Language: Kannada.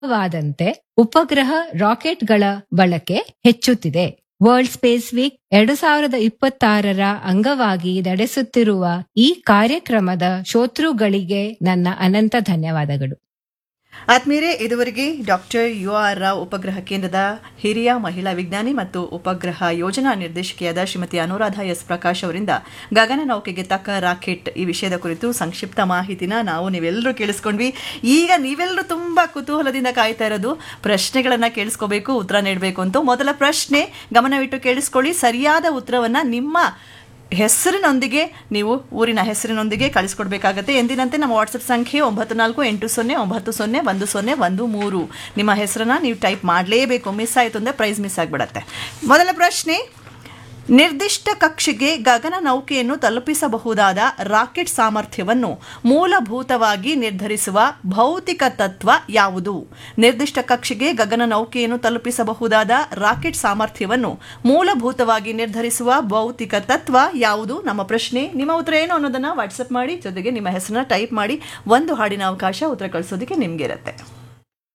ವಾದಂತೆ ಉಪಗ್ರಹ ರಾಕೆಟ್ಗಳ ಬಳಕೆ ಹೆಚ್ಚುತ್ತಿದೆ ವರ್ಲ್ಡ್ ಸ್ಪೇಸ್ ವೀಕ್ ಎರಡು ಸಾವಿರದ ಇಪ್ಪತ್ತಾರರ ಅಂಗವಾಗಿ ನಡೆಸುತ್ತಿರುವ ಈ ಕಾರ್ಯಕ್ರಮದ ಶೋತೃಗಳಿಗೆ ನನ್ನ ಅನಂತ ಧನ್ಯವಾದಗಳು ಆತ್ಮೀಯರೇ ಇದುವರೆಗೆ ಡಾಕ್ಟರ್ ಯು ಆರ್ ರಾವ್ ಉಪಗ್ರಹ ಕೇಂದ್ರದ ಹಿರಿಯ ಮಹಿಳಾ ವಿಜ್ಞಾನಿ ಮತ್ತು ಉಪಗ್ರಹ ಯೋಜನಾ ನಿರ್ದೇಶಕಿಯಾದ ಶ್ರೀಮತಿ ಅನುರಾಧ ಎಸ್ ಪ್ರಕಾಶ್ ಅವರಿಂದ ಗಗನ ನೌಕೆಗೆ ತಕ್ಕ ರಾಕೆಟ್ ಈ ವಿಷಯದ ಕುರಿತು ಸಂಕ್ಷಿಪ್ತ ಮಾಹಿತಿನ ನಾವು ನೀವೆಲ್ಲರೂ ಕೇಳಿಸ್ಕೊಂಡ್ವಿ ಈಗ ನೀವೆಲ್ಲರೂ ತುಂಬಾ ಕುತೂಹಲದಿಂದ ಕಾಯ್ತಾ ಇರೋದು ಪ್ರಶ್ನೆಗಳನ್ನ ಕೇಳಿಸ್ಕೋಬೇಕು ಉತ್ತರ ನೀಡಬೇಕು ಅಂತ ಮೊದಲ ಪ್ರಶ್ನೆ ಗಮನವಿಟ್ಟು ಕೇಳಿಸ್ಕೊಳ್ಳಿ ಸರಿಯಾದ ಉತ್ತರವನ್ನ ನಿಮ್ಮ ಹೆಸರಿನೊಂದಿಗೆ ನೀವು ಊರಿನ ಹೆಸರಿನೊಂದಿಗೆ ಕಳಿಸ್ಕೊಡ್ಬೇಕಾಗತ್ತೆ ಎಂದಿನಂತೆ ನಮ್ಮ ವಾಟ್ಸಪ್ ಸಂಖ್ಯೆ ಒಂಬತ್ತು ನಾಲ್ಕು ಎಂಟು ಸೊನ್ನೆ ಒಂಬತ್ತು ಸೊನ್ನೆ ಒಂದು ಸೊನ್ನೆ ಒಂದು ಮೂರು ನಿಮ್ಮ ಹೆಸರನ್ನ ನೀವು ಟೈಪ್ ಮಾಡಲೇಬೇಕು ಮಿಸ್ ಆಯಿತು ಅಂದರೆ ಪ್ರೈಸ್ ಮಿಸ್ ಆಗಿಬಿಡತ್ತೆ ಮೊದಲ ಪ್ರಶ್ನೆ ನಿರ್ದಿಷ್ಟ ಕಕ್ಷೆಗೆ ಗಗನ ನೌಕೆಯನ್ನು ತಲುಪಿಸಬಹುದಾದ ರಾಕೆಟ್ ಸಾಮರ್ಥ್ಯವನ್ನು ಮೂಲಭೂತವಾಗಿ ನಿರ್ಧರಿಸುವ ಭೌತಿಕ ತತ್ವ ಯಾವುದು ನಿರ್ದಿಷ್ಟ ಕಕ್ಷೆಗೆ ಗಗನ ನೌಕೆಯನ್ನು ತಲುಪಿಸಬಹುದಾದ ರಾಕೆಟ್ ಸಾಮರ್ಥ್ಯವನ್ನು ಮೂಲಭೂತವಾಗಿ ನಿರ್ಧರಿಸುವ ಭೌತಿಕ ತತ್ವ ಯಾವುದು ನಮ್ಮ ಪ್ರಶ್ನೆ ನಿಮ್ಮ ಉತ್ತರ ಏನು ಅನ್ನೋದನ್ನ ವಾಟ್ಸಪ್ ಮಾಡಿ ಜೊತೆಗೆ ನಿಮ್ಮ ಹೆಸರನ್ನ ಟೈಪ್ ಮಾಡಿ ಒಂದು ಹಾಡಿನ ಅವಕಾಶ ಉತ್ತರ ಕಳಿಸೋದಕ್ಕೆ ನಿಮ್ಗೆ ಇರುತ್ತೆ